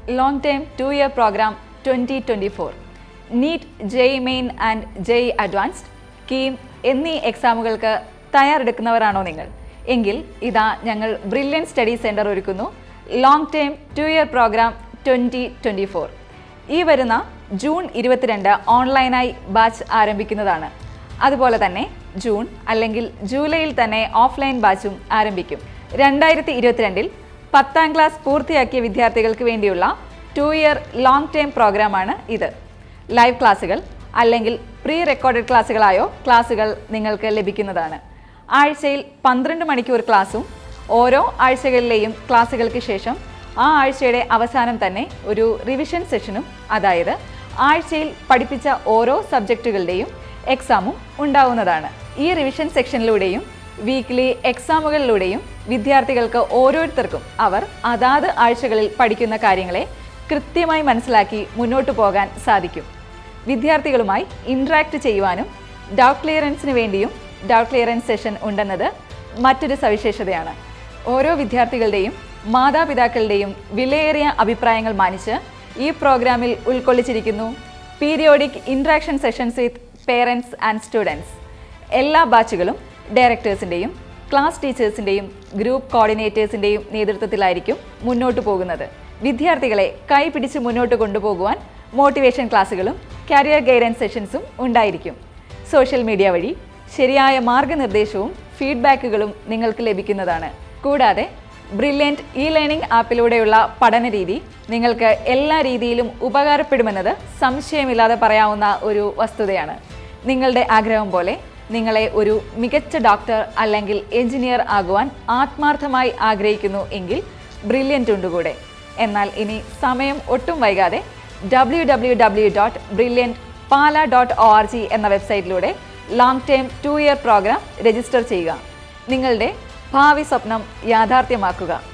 long term two year program twenty twenty four NEET JEE main and JEE advanced KEAM എന്നീ എക്സാമുകൾക്ക് തയ്യാറെടുക്കുന്നവരാണോ നിങ്ങൾ എങ്കിൽ ഇതാ ഞങ്ങൾ ബ്രില്യൻ സ്റ്റഡി സെൻറ്റർ ഒരുക്കുന്നു long term two year program twenty twenty four ഈ വരുന്ന ജൂൺ ഇരുപത്തിരണ്ട് ഓൺലൈനായി ബാച്ച് ആരംഭിക്കുന്നതാണ് അതുപോലെ തന്നെ ജൂൺ അല്ലെങ്കിൽ ജൂലൈയിൽ തന്നെ ഓഫ്ലൈൻ ബാച്ചും ആരംഭിക്കും രണ്ടായിരത്തി ഇരുപത്തിരണ്ടിൽ പത്താം ക്ലാസ് പൂർത്തിയാക്കിയ വിദ്യാർത്ഥികൾക്ക് വേണ്ടിയുള്ള ടു ഇയർ ലോങ് ടേം പ്രോഗ്രാമാണ് ഇത് ലൈവ് ക്ലാസ്സുകൾ അല്ലെങ്കിൽ പ്രീ റെക്കോർഡഡ് ക്ലാസ്സുകളായോ ക്ലാസ്സുകൾ നിങ്ങൾക്ക് ലഭിക്കുന്നതാണ് ആഴ്ചയിൽ പന്ത്രണ്ട് മണിക്കൂർ ക്ലാസ്സും ഓരോ ആഴ്ചകളിലെയും ക്ലാസ്സുകൾക്ക് ശേഷം ആ ആഴ്ചയുടെ അവസാനം തന്നെ ഒരു റിവിഷൻ സെഷനും അതായത് ആഴ്ചയിൽ പഠിപ്പിച്ച ഓരോ സബ്ജക്റ്റുകളുടെയും എക്സാമും ഉണ്ടാവുന്നതാണ് ഈ റിവിഷൻ സെക്ഷനിലൂടെയും വീക്ക്ലി എക്സാമുകളിലൂടെയും വിദ്യാർത്ഥികൾക്ക് ഓരോരുത്തർക്കും അവർ അതാത് ആഴ്ചകളിൽ പഠിക്കുന്ന കാര്യങ്ങളെ കൃത്യമായി മനസ്സിലാക്കി മുന്നോട്ട് പോകാൻ സാധിക്കും വിദ്യാർത്ഥികളുമായി ഇൻട്രാക്ട് ചെയ്യുവാനും ഡൗട്ട് ക്ലിയറൻസിന് വേണ്ടിയും ഡൗട്ട് ക്ലിയറൻസ് സെഷൻ ഉണ്ടെന്നത് മറ്റൊരു സവിശേഷതയാണ് ഓരോ വിദ്യാർത്ഥികളുടെയും മാതാപിതാക്കളുടെയും വിലയേറിയ അഭിപ്രായങ്ങൾ മാനിച്ച് ഈ പ്രോഗ്രാമിൽ ഉൾക്കൊള്ളിച്ചിരിക്കുന്നു periodic interaction sessions with parents and students എല്ലാ ബാച്ചുകളും ഡയറക്ടേഴ്സിൻ്റെയും ക്ലാസ് ടീച്ചേഴ്സിൻ്റെയും ഗ്രൂപ്പ് കോർഡിനേറ്റേഴ്സിൻ്റെയും നേതൃത്വത്തിലായിരിക്കും മുന്നോട്ട് പോകുന്നത് വിദ്യാർത്ഥികളെ കൈപിടിച്ച് മുന്നോട്ട് കൊണ്ടുപോകുവാൻ മോട്ടിവേഷൻ ക്ലാസ്സുകളും കരിയർ ഗൈഡൻസ് സെഷൻസും ഉണ്ടായിരിക്കും സോഷ്യൽ മീഡിയ വഴി ശരിയായ മാർഗനിർദ്ദേശവും ഫീഡ്ബാക്കുകളും നിങ്ങൾക്ക് ലഭിക്കുന്നതാണ് കൂടാതെ ബ്രില്യൻറ്റ് ഇ ലേണിംഗ് ആപ്പിലൂടെയുള്ള പഠന രീതി നിങ്ങൾക്ക് എല്ലാ രീതിയിലും ഉപകാരപ്പെടുമെന്നത് സംശയമില്ലാതെ പറയാവുന്ന ഒരു വസ്തുതയാണ് നിങ്ങളുടെ ആഗ്രഹം പോലെ നിങ്ങളെ ഒരു മികച്ച ഡോക്ടർ അല്ലെങ്കിൽ എഞ്ചിനീയർ ആകുവാൻ ആത്മാർത്ഥമായി ആഗ്രഹിക്കുന്നു എങ്കിൽ ബ്രില്യൻ്റ് ഉണ്ട് കൂടെ എന്നാൽ ഇനി സമയം ഒട്ടും വൈകാതെ W W W dot Brilliant Pala dot O R G എന്ന വെബ്സൈറ്റിലൂടെ long term two year program register ചെയ്യുക നിങ്ങളുടെ ഭാവി സ്വപ്നം യാഥാർത്ഥ്യമാക്കുക